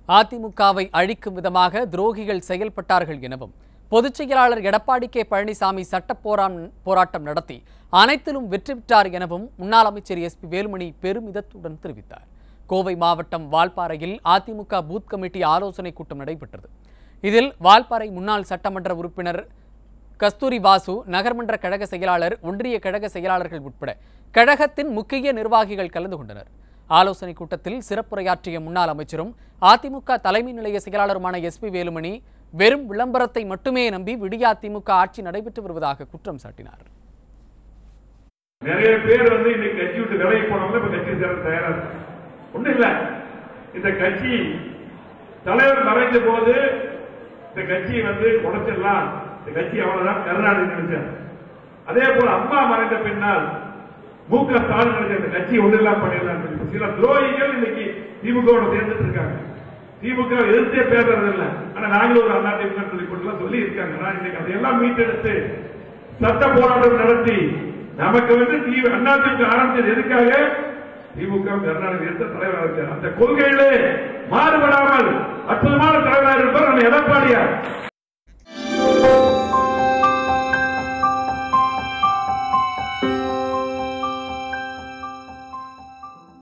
அதிமுகவை அழிக்கும் விதமாக துரோகிகள் செயல்பட்டார்கள் எனவும் பொதுச் செயலாளர் எடப்பாடி கே பழனிசாமி சட்ட போராம் போராட்டம் நடத்தி அனைத்திலும் வெற்றி பெற்றார் எனவும் முன்னாள் அமைச்சர் எஸ்பி வேலுமணி பெருமிதத்துடன் தெரிவித்தார் கோவை மாவட்டம் வால்பாறையில் அதிமுக பூத் கமிட்டி ஆலோசனை கூட்டம் நடைபெற்றது இதில் வால்பாறை முன்னாள் சட்டமன்ற உறுப்பினர் கஸ்தூரி வாசு நகர்மன்ற கழக செயலாளர் ஒன்றிய கழக செயலாளர்கள் உட்பட கழகத்தின் முக்கிய நிர்வாகிகள் கலந்து கொண்டனர் ஆலோசனை கூட்டத்தில் சிறப்புரையாற்றிய முன்னாள் அமைச்சரும் அதிமுக தலைமை நிலைய செயலாளருமான எஸ்பி வேலுமணி வெறும் விளம்பரத்தை மட்டுமே நம்பி விடியா திமுக ஆட்சி நடைபெற்று வருவதாக குற்றம் சாட்டினார் நிறைய பேர் வந்து இன்னைக்கு கட்சி விட்டு விலகி போனவங்க இப்ப கட்சி சேர தயாரா இருக்காங்க ஒண்ணும் இல்ல இந்த கட்சி தலைவர் மறைந்த போது இந்த கட்சியை வந்து உடைச்சிடலாம் இந்த கட்சி அவ்வளவுதான் கருணாநிதி நினைச்சார் அதே போல அம்மா மறைந்த பின்னால் மு க ஸ்டாலின் நினைச்ச இந்த கட்சி ஒண்ணு இல்லாம பண்ணிடலாம் சொல்லி சில துரோகிகள் இன்னைக்கு திமுக சேர்ந்துட்டு இருக்காங்க திமுக எதிர்த்தே பேசுறது இல்ல ஆனா நாங்களும் ஒரு அண்ணா திமுக சொல்லி போட்டுலாம் சொல்லி இருக்காங்க நான் இன்னைக்கு அதையெல்லாம் மீட்டெடுத்து சட்ட போராட்டம் நடத்தி நமக்கு வந்து தி- அண்ணா திமுக ஆரம்பிச்சது எதுக்காக திமுக கருணாநிதி எடுத்த தலைவராக இருக்கார் அந்த கொள்கையிலே மாறுபடாமல் அற்புதமான தலைவராக இருப்பார் நம்ம எடப்பாடியார்